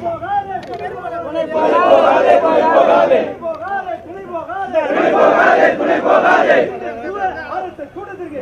போகாதே துணை போகாதே துணை போகாதே துணை போகாதே துணை போகாதே துணை போகாதே அரசு கூட்டத்திற்கு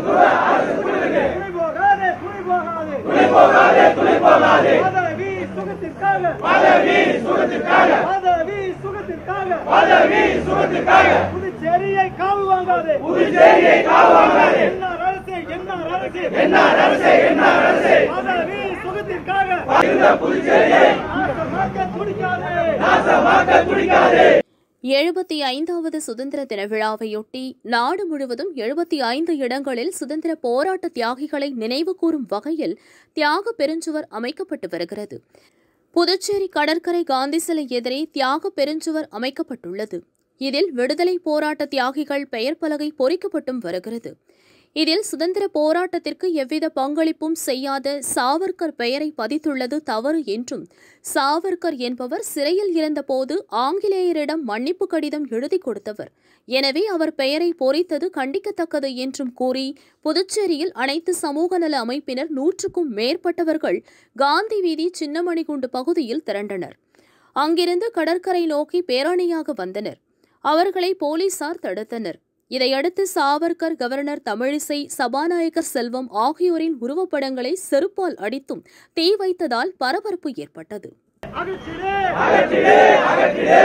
துணை போகாதே துணை போகாதே துணை போகாதே துணை போகாதே பதவி சுகத்திற்காக பதவி சுகத்திற்காக பதவி சுகத்திற்காக பதவி சுகத்திற்காக புதுச்சேரியை காவு வாங்காதே புதுச்சேரியை காவு வாங்காதே என்ன அரசு என்ன அரசு என்ன அரசு என்ன அரசு பதவி சுகத்திற்காக இந்த புதுச்சேரியை நாசமாக்க துடிக்காதே நாசமாக்க துடிக்காதே எழுபத்தி ஐந்தாவது சுதந்திர தின விழாவையொட்டி நாடு முழுவதும் எழுபத்தி ஐந்து இடங்களில் சுதந்திர போராட்ட தியாகிகளை நினைவுகூரும் வகையில் தியாக பெருஞ்சுவர் அமைக்கப்பட்டு வருகிறது புதுச்சேரி கடற்கரை காந்தி சிலை எதிரே தியாக பெருஞ்சுவர் அமைக்கப்பட்டுள்ளது இதில் விடுதலை போராட்ட தியாகிகள் பெயர் பலகை பொறிக்கப்பட்டும் வருகிறது இதில் சுதந்திர போராட்டத்திற்கு எவ்வித பங்களிப்பும் செய்யாத சாவர்கர் பெயரை பதித்துள்ளது தவறு என்றும் சாவர்கர் என்பவர் சிறையில் இருந்தபோது ஆங்கிலேயரிடம் மன்னிப்பு கடிதம் எழுதி கொடுத்தவர் எனவே அவர் பெயரை பொறித்தது கண்டிக்கத்தக்கது என்றும் கூறி புதுச்சேரியில் அனைத்து சமூக நல அமைப்பினர் நூற்றுக்கும் மேற்பட்டவர்கள் காந்தி வீதி சின்னமணிகுண்டு பகுதியில் திரண்டனர் அங்கிருந்து கடற்கரை நோக்கி பேரணியாக வந்தனர் அவர்களை போலீசார் தடுத்தனர் இதையடுத்து சாவர்கர் கவர்னர் தமிழிசை சபாநாயகர் செல்வம் ஆகியோரின் உருவப்படங்களை செருப்பால் அடித்தும் தீ வைத்ததால் பரபரப்பு ஏற்பட்டது அகற்றிடு அகற்றிடு அகற்றிடு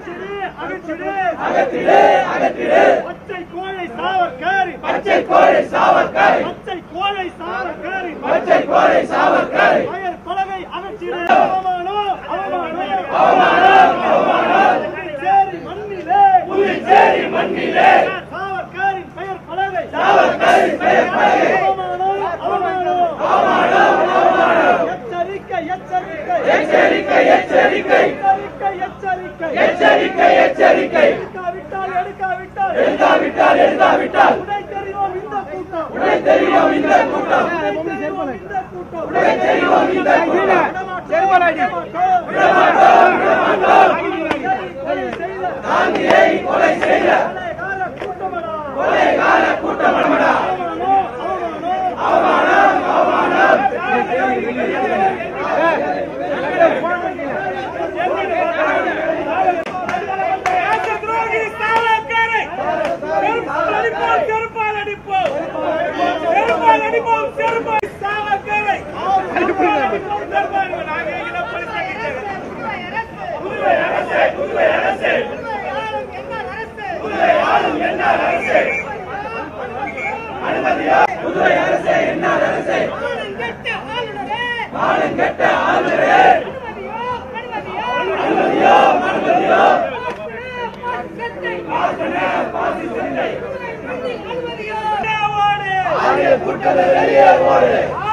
அகற்றிடு அகற்றிடு அகற்றிடு பச்சை கோழை சாவர்காரி பச்சை கோழை சாவர்காரி பச்சை கோழை சாவர்காரி பச்சை கோழை சாவர்காரி பெயர் பலகை அகற்றிடு அவமானம் அவமானம் அவமானம் அவமானம் புதுச்சேரி மண்ணிலே புதுச்சேரி மண்ணிலே சாவர்காரின் பெயர் பலகை சாவர்காரின் பெயர் பலகை அவமானம் அவமானம் அவமானம் அவமானம் எச்சரிக்கை எச்சரிக்கை எச்சரிக்கை எச்சரிக்கை எச்சரிக்கை எச்சரிக்கை எச்சரிக்கை எடுக்காவிட்டால் எடுக்காவிட்டால் எடுக்காவிட்டால் எடுக்காவிட்டால் உடை தெரியும் இந்த கூட்டம் உடை தெரியும் இந்த கூட்டம் உடை தெரியும் இந்த கூட்டம் உடை தெரியும் இந்த கூட்டம் செருமலாடி விடமாட்டோம் விடமாட்டோம் கொலை செய்த காந்தியை கொலை செய்த கொலைகார கூட்டமடா கொலைகார கூட்டமடா அவமானம் அவமானம் அவமானம் துரோகி சாவர்கரை செருப்பால் அடிப்போம் செருப்பால் அடிப்போம் செருப்பால் அடிப்போம் செருப்பால் சாவர்கரை செருப்பால் அடிப்போம் செருப்பால் நாங்க இங்க புதுவை அரசு புதுவை அரசு புதுவை ஆளும் என்ன அரசு அனுமதியா புதுவை அரசு என்ன அரசு மானம் கெட்ட ஆளுநரே அனுமதியோ அனுமதியோ ஆரிய கூட்டத்தை வெளியே ஓடு